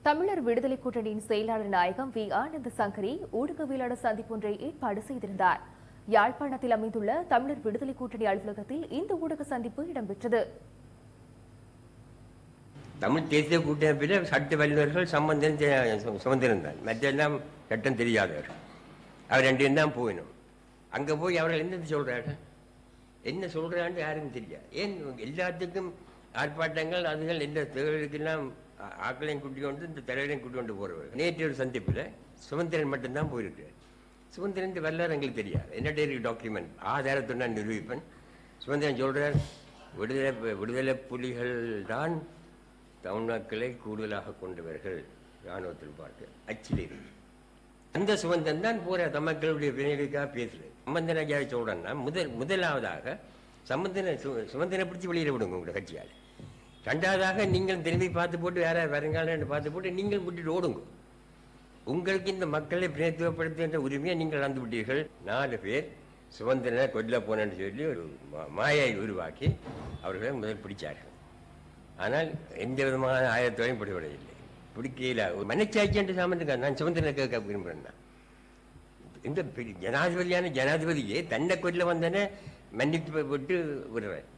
தமிழர் விடுதலை கூட்டணியின் செயலாளர் நாயகம் வி ஆனந்த சங்கரி ஊடகவியலாளர் சந்திப்பொன்றை ஏற்பாடு செய்திருந்தார் யாழ்ப்பாணத்தில் அமைந்துள்ள தமிழர் விடுதலை கூட்டணி அலுவலகத்தில் இந்த ஊடக சந்திப்பு இடம்பெற்றது தமிழ் தேசிய கூட்டமைப்பில் சட்ட வல்லுநர்கள் சம்பந்தம் தெ- சுமந்திருந்தார் மற்றெல்லாம் சட்டம் தெரியாதவர் அவர் ரெண்டு தான் போயிடும் அங்கே போய் அவர்கள் என்ன சொல்றார்கள் என்ன சொல்றான்னு யாருக்கும் தெரியாது ஏன் எல்லாத்துக்கும் ஆர்ப்பாட்டங்கள் அதுகள் எந்த தேவைகளுக்கெல்லாம் ஆ- ஆக்களையும் கூட்டி கொண்டு இந்த தலைவரையும் கூட்டி கொண்டு போறவர் நேற்று ஒரு சந்திப்பில் சுமந்திரன் மட்டும்தான் போயிருக்கிறார் சுமந்திரன் வரலாறு எங்களுக்கு தெரியாது என்னட்ட இருக்கு டாக்குமெண்ட் ஆதாரத்தை நான் நிரூபிப்பேன் சுமந்திரன் சொல்றார் விடுதலை விடுதலை புலிகள் தான் தமிழ் மக்களை கூடுதலாக கொண்டவர்கள் இராணுவத்தில் பார்த்து அச்சில் இருக்கு அந்த சுமந்தன் தான் போற தமக்களுடைய பிணைகளுக்காக பேசுறது சம்பந்தன ஐயாவை சொல்றேன்னா முதல் முதலாவதாக சம்பந்தன சு- சுமந்தனை பிடிச்சி வெளியில விடுங்க உங்களோட கட்சியால் ரெண்டாவதாக நீங்கள் திரும்பி பார்த்து போட்டு வேற வருங்காலம் பார்த்து போட்டு நீங்கள் விட்டுட்டு ஓடுங்க உங்களுக்கு இந்த மக்களை பிரதித்துவப்படுத்துகின்ற உரிமையை நீங்கள் இழந்து விட்டீர்கள் நாலு பேர் சுதந்திரனை கொல்ல போனேன்னு சொல்லி ஒரு மா- மாயை உருவாக்கி அவர்களை முதல் பிடிச்சார்கள் ஆனால் எந்த விதமான ஆயத்தோடையும் பிடிபடவில்லை பிடிக்கல ஒரு மனச்சாட்சி என்று சாமந்துக்க நான் சுதந்திரனை கேட்க விரும்புகிறேன் நான். இந்த பெரிய ஜனாதிபதியான ஜனாதிபதியே தன்னை கொல்ல வந்தன மன்னிப்பு விட்டு விடுறேன்